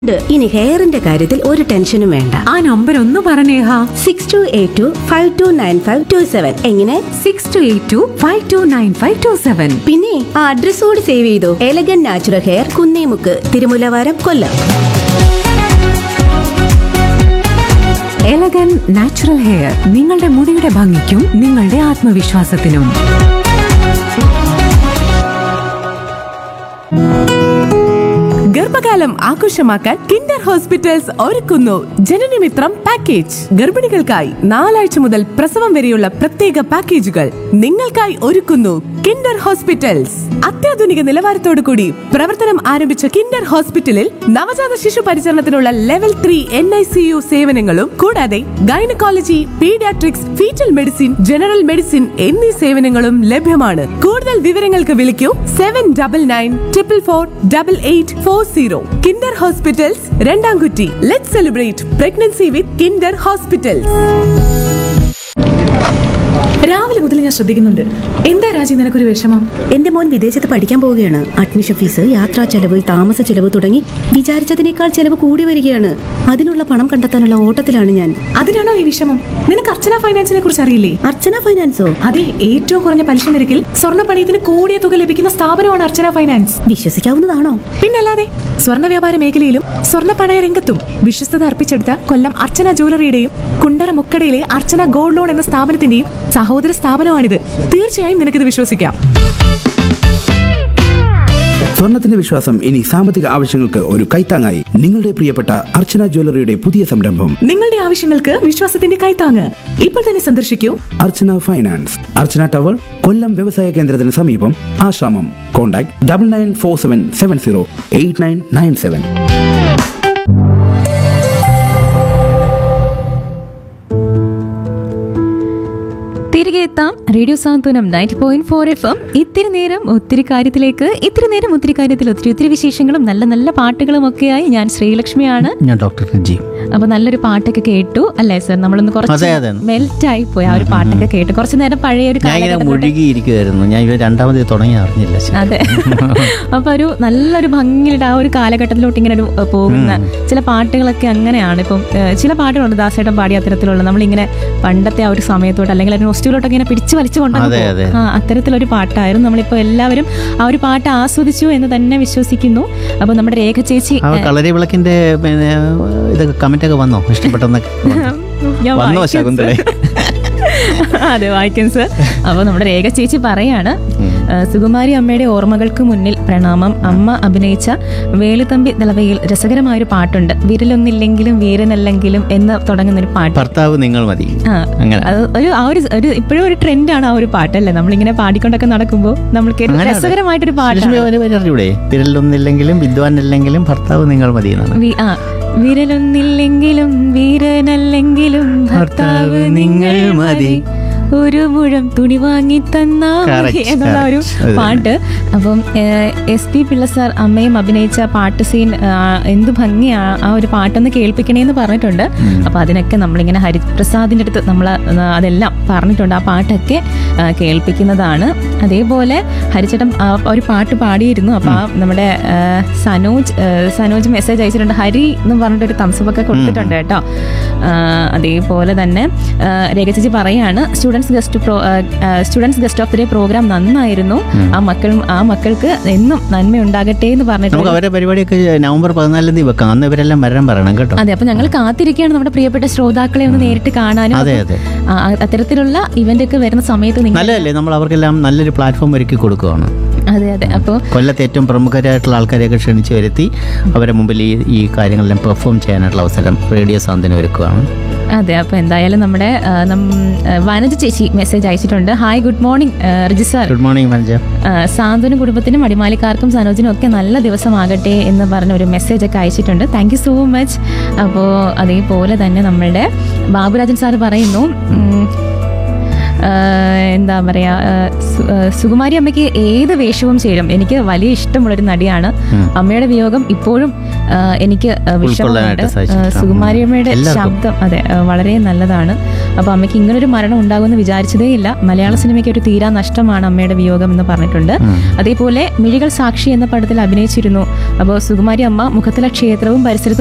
ഉണ്ട്. ഇനി ഹെയറിന്റെ കാര്യത്തിൽ ഒരു ടെൻഷനും വേണ്ട ആ നമ്പർ ഒന്ന് പറഞ്ഞേഹ six two eight two five two nine five two seven എങ്ങനെ six two eight two five two nine five two seven പിന്നെ ആ അഡ്രസ് കൂടി സേവ് ചെയ്തു Elegant Natural Hair Kunnemukku Thirumullavaram Kollam Elegant Natural Hair നിങ്ങളുടെ മുടിയുടെ ഭംഗിക്കും നിങ്ങളുടെ ആത്മവിശ്വാസത്തിനും ഗർഭകാലം ആഘോഷമാക്കാൻ കിൻഡർ ഹോസ്പിറ്റൽസ് ഒരുക്കുന്നു ജനനമിത്രം പാക്കേജ് ഗർഭിണികൾക്കായി നാലാഴ്ച മുതൽ പ്രസവം വരെയുള്ള പ്രത്യേക പാക്കേജുകൾ നിങ്ങൾക്കായി ഒരുക്കുന്നു കിൻഡർ ഹോസ്പിറ്റൽസ് അത്യാധുനിക നിലവാരത്തോടു കൂടി പ്രവർത്തനം ആരംഭിച്ച കിൻഡർ ഹോസ്പിറ്റലിൽ നവജാത ശിശു പരിചരണത്തിനുള്ള level three N I C U സേവനങ്ങളും കൂടാതെ gynaecology paediatrics fetal medicine general medicine എന്നീ സേവനങ്ങളും ലഭ്യമാണ് കൂടുതൽ വിവരങ്ങൾക്ക് വിളിക്കൂ seven double nine triple four double eight four zero Kinder Hospitals Randamkutty let celebrate pregnancy with Kinder Hospitals രാവിലെ മുതൽ ഞാൻ ശ്രദ്ധിക്കുന്നുണ്ട് എന്താ രാജി നിനക്കൊരു വിഷമം എന്റെ മോൻ വിദേശത്ത് പഠിക്കാൻ പോവുകയാണ് അഡ്മിഷൻ ഫീസ് യാത്രാ ചെലവ് താമസ ചെലവ് തുടങ്ങി വിചാരിച്ചതിനേക്കാൾ ചെലവ് കൂടി വരികയാണ് അതിനുള്ള പണം കണ്ടെത്താനുള്ള ഓട്ടത്തിലാണ് ഞാൻ അതിനാണോ ഈ വിഷമം നിനക്ക് അർച്ചന ഫൈനാൻസിനെ കുറിച്ച് അറിയില്ലേ അർച്ചന ഫൈനാൻസോ അതെ ഏറ്റവും കുറഞ്ഞ പലിശ നിരക്കിൽ സ്വർണ്ണ പണയത്തിന് കൂടിയ തുക ലഭിക്കുന്ന സ്ഥാപനമാണ് അർച്ചന ഫൈനാൻസ് വിശ്വസിക്കാവുന്നതാണോ പിന്നല്ലാതെ സ്വർണ്ണ വ്യാപാര മേഖലയിലും സ്വർണ്ണ പണയ രംഗത്തും വിശ്വസ്തത അർപ്പിച്ചെടുത്ത കൊല്ലം അർച്ചന ജ്വല്ലറിയുടെയും കുണ്ടറ മുക്കടയിലെ അർച്ചന ഗോൾഡ് ലോൺ എന്ന സ്ഥാപനത്തിന്റെയും സഹോദര സ്ഥാപനമാണിത് തീർച്ചയായും നിനക്കിത് വിശ്വസിക്കാം സ്വർണത്തിന്റെ വിശ്വാസം ഇനി സാമ്പത്തിക ആവശ്യങ്ങൾക്ക് ഒരു കൈത്താങ്ങായി നിങ്ങളുടെ പ്രിയപ്പെട്ട അർച്ചന ജ്വല്ലറിയുടെ പുതിയ സംരംഭം നിങ്ങളുടെ ആവശ്യങ്ങൾക്ക് വിശ്വാസത്തിന്റെ കൈത്താങ്ങ് ഇപ്പോൾ തന്നെ സന്ദർശിക്കൂ അർച്ചന ഫൈനാൻസ് അർച്ചന ടവർ കൊല്ലം വ്യവസായ കേന്ദ്രത്തിന് സമീപം ആശ്രമം contact double nine four seven seven zero eight nine nine seven തിരികെ എത്താം radio Santhwanam ninety point four F M ഇത്തിരി നേരം ഒത്തിരി കാര്യത്തിലേക്ക് ഇത്തിരി നേരം ഒത്തിരി കാര്യത്തിൽ ഒത്തിരി ഒത്തിരി വിശേഷങ്ങളും നല്ല നല്ല പാട്ടുകളും ഒക്കെയായി ഞാൻ ശ്രീലക്ഷ്മിയാണ് ഞാൻ ഡോക്ടർ റിജി അപ്പൊ നല്ലൊരു പാട്ടൊക്കെ കേട്ടു അല്ലേ സർ നമ്മളൊന്ന് കുറച്ച് അതെ, അതെ. മെൽറ്റ് ആയി പോയി ആ ഒരു പാട്ടൊക്കെ കേട്ടു കുറച്ച് നേരം പഴയ ഒരു ഞാൻ ഇങ്ങനെ കാലഘട്ടത്തിലോട്ട് മുഴുകിയിരിക്കുമായിരുന്നു ഞാൻ ഇത് രണ്ടാമത് തുടങ്ങി അറിഞ്ഞില്ല ശരി. അതെ അപ്പൊ ഒരു നല്ലൊരു ഭംഗിയുടെ ആ ഒരു കാലഘട്ടത്തിലോട്ട് ഇങ്ങനെ ഒരു ഏഹ്, പോകുന്ന ചില പാട്ടുകളൊക്കെ അങ്ങനെയാണ് ഇപ്പം ഏഹ്, ചില പാട്ടുകളുണ്ട് ദാസേട്ടൻ പാടിയ അത്തരത്തിലുള്ള നമ്മളിങ്ങനെ പണ്ടത്തെ ആ ഒരു സമയത്തോട്ട് അല്ലെങ്കിൽ ഒരു നോസ്റ്റിലോട്ടൊക്കെ ഇങ്ങനെ പിടിച്ചു വലിച്ചു കൊണ്ടു അതെ, അതെ. ആ അത്തരത്തിലൊരു പാട്ടായിരുന്നു നമ്മളിപ്പോ എല്ലാവരും ആ ഒരു പാട്ട് ആസ്വദിച്ചു എന്ന് തന്നെ വിശ്വസിക്കുന്നു അപ്പൊ നമ്മുടെ രേഖ ചേച്ചി ആ കളരി വിളക്കിന്റെ പിന്നെ ഇതൊക്കെ കമന്റ് ഒക്കെ വന്നോ ഇഷ്ടപ്പെട്ടെന്നൊക്കെ ഞാൻ വന്നോ വായിക്കാം, ശകുന്തള അതെ വായിക്കും സർ അപ്പോൾ നമ്മുടെ രേഖ ചേച്ചി പറയാണ് ആ, സുകുമാരി അമ്മയുടെ ഓർമ്മകൾക്ക് മുന്നിൽ പ്രണാമം അമ്മ അഭിനയിച്ച വേലുതമ്പി നിലവയിൽ രസകരമായൊരു പാട്ടുണ്ട് വിരലൊന്നില്ലെങ്കിലും വീരനല്ലെങ്കിലും എന്ന് തുടങ്ങുന്ന ഒരു പാട്ട് ഭർത്താവ് നിങ്ങൾ മതി ആ അങ്ങനെ അത് ഒരു ആ ഒരു ഒരു ഇപ്പോഴും ഒരു ട്രെൻഡാണ് ആ ഒരു പാട്ടല്ലേ നമ്മളിങ്ങനെ പാടിക്കൊണ്ടൊക്കെ നടക്കുമ്പോൾ നമ്മൾക്ക് ഒരു അങ്ങനെ രസകരമായിട്ടൊരു ലക്ഷ്മി പാട്ടാണ് ഒരു വരി അറിയൂടെ വിരലൊന്നില്ലെങ്കിലും വിദ്വാനില്ലെങ്കിലും ഭർത്താവ് നിങ്ങൾ മതി എന്നാണ് വി- ആ വിരലൊന്നില്ലെങ്കിലും വീരനല്ലെങ്കിലും ഭർത്താവ് നിങ്ങൾ മതി ഒരു മുഴം തുണി വാങ്ങി തന്നാ മതി Correct, എന്നുള്ള ഒരു correct. അതെ. പാട്ട് അപ്പം എസ് പി പിള്ള സാർ അമ്മയും അഭിനയിച്ച പാട്ട് സീൻ എന്ത് ഭംഗിയാ ആ ഒരു പാട്ടൊന്ന് കേൾപ്പിക്കണേന്ന് പറഞ്ഞിട്ടുണ്ട് അപ്പൊ അതിനൊക്കെ നമ്മളിങ്ങനെ ഹരിപ്രസാദിന്റെ അടുത്ത് നമ്മൾ അതെല്ലാം പറഞ്ഞിട്ടുണ്ട് ആ പാട്ടൊക്കെ ആ, കേൾപ്പിക്കുന്നതാണ് അതേപോലെ ഹരിച്ചേട്ടൻ ആ ഒരു പാട്ട് പാടിയിരുന്നു അപ്പൊ ആ നമ്മുടെ ആ, സനോജ് ആ, സനോജ് മെസ്സേജ് അയച്ചിട്ടുണ്ട് ഹരി എന്ന് പറഞ്ഞിട്ട് ഒരു തംസപ്പൊക്കെ കൊടുത്തിട്ടുണ്ട് കേട്ടോ ആ, അതേപോലെ തന്നെ ആ, രേഖ ചേച്ചി പറയാണ് students guest pro students guest of the day programme നന്നായിരുന്നു ആ മക്കൾ ആ മക്കൾക്ക് എന്നും നന്മ ഉണ്ടാകട്ടെ എന്ന് പറഞ്ഞിട്ട് നമുക്ക് അവരുടെ പരിപാടിയൊക്കെ നവംബർ പതിനാലാം തീയതി വെക്കാം അന്ന് ഇവരെല്ലാം വരാൻ പറയണം കേട്ടോ അതെ അപ്പൊ ഞങ്ങൾ കാത്തിരിക്കുകയാണ് നമ്മുടെ പ്രിയപ്പെട്ട ശ്രോതാക്കളെ ഒന്ന് നേരിട്ട് കാണാനും അതെ, അപ്പം, അതെ. ആ, അത്തരത്തിലുള്ള ഇവന്റ് ഒക്കെ വരുന്ന സമയത്ത് നിങ്ങൾ നല്ലതല്ലേ നമ്മൾ അവർക്കെല്ലാം നല്ലൊരു പ്ലാറ്റ്ഫോം ഒരുക്കി കൊടുക്കുകയാണ് അതെ അതെ അപ്പോൾ കൊല്ലത്തെ ഏറ്റവും പ്രമുഖരായിട്ടുള്ള ആൾക്കാരെയൊക്കെ ക്ഷണിച്ച് വരുത്തി അവരെ മുമ്പിൽ ഈ ഈ കാര്യങ്ങളെല്ലാം പെർഫോം ചെയ്യാനായിട്ടുള്ള അവസരം റേഡിയോ സാന്ത്വനം ഒരുക്കുകയാണ് അതെ അപ്പോൾ എന്തായാലും നമ്മുടെ ആ, നം- ആ, വനജ ചേച്ചി മെസ്സേജ് അയച്ചിട്ടുണ്ട് hi good morning Riji sir good morning Manaja സാന്ത്വനും കുടുംബത്തിനും അടിമാലിക്കാർക്കും സനോജിനും ഒക്കെ നല്ല ദിവസമാകട്ടെ എന്ന് പറഞ്ഞ ഒരു മെസ്സേജ് ഒക്കെ അയച്ചിട്ടുണ്ട് താങ്ക് യു സോ മച്ച് അപ്പോൾ അതേപോലെ തന്നെ നമ്മളുടെ ബാബുരാജൻ സാർ പറയുന്നു ഉം, ആ, എന്താ പറയാ ആ, സു- ആ, സുകുമാരി അമ്മയ്ക്ക് ഏത് വേഷവും ചേരും എനിക്ക് വലിയ ഇഷ്ടമുള്ളൊരു നടിയാണ് അമ്മയുടെ വിയോഗം ഇപ്പോഴും ആ, എനിക്ക് ആ, വിഷമമുണ്ട് ഉൾക്കൊള്ളാനായിട്ട് ആ, സാധിച്ചിട്ടുണ്ട്. സുകുമാരി അമ്മയുടെ എല്ലാവർക്കും. ശബ്ദം അതെ ആ, വളരെ നല്ലതാണ് അപ്പൊ അമ്മയ്ക്ക് ഇങ്ങനൊരു മരണം ഉണ്ടാകുമെന്ന് വിചാരിച്ചതേ ഇല്ല മലയാള സിനിമയ്ക്ക് ഒരു തീരാ നഷ്ടമാണ് അമ്മയുടെ വിയോഗം എന്ന് പറഞ്ഞിട്ടുണ്ട് അതേപോലെ മിഴികൾ സാക്ഷി എന്ന പടത്തിൽ അഭിനയിച്ചിരുന്നു അപ്പോൾ സുകുമാരി അമ്മ മുഖത്തിലെ ക്ഷേത്രവും പരിസരത്തും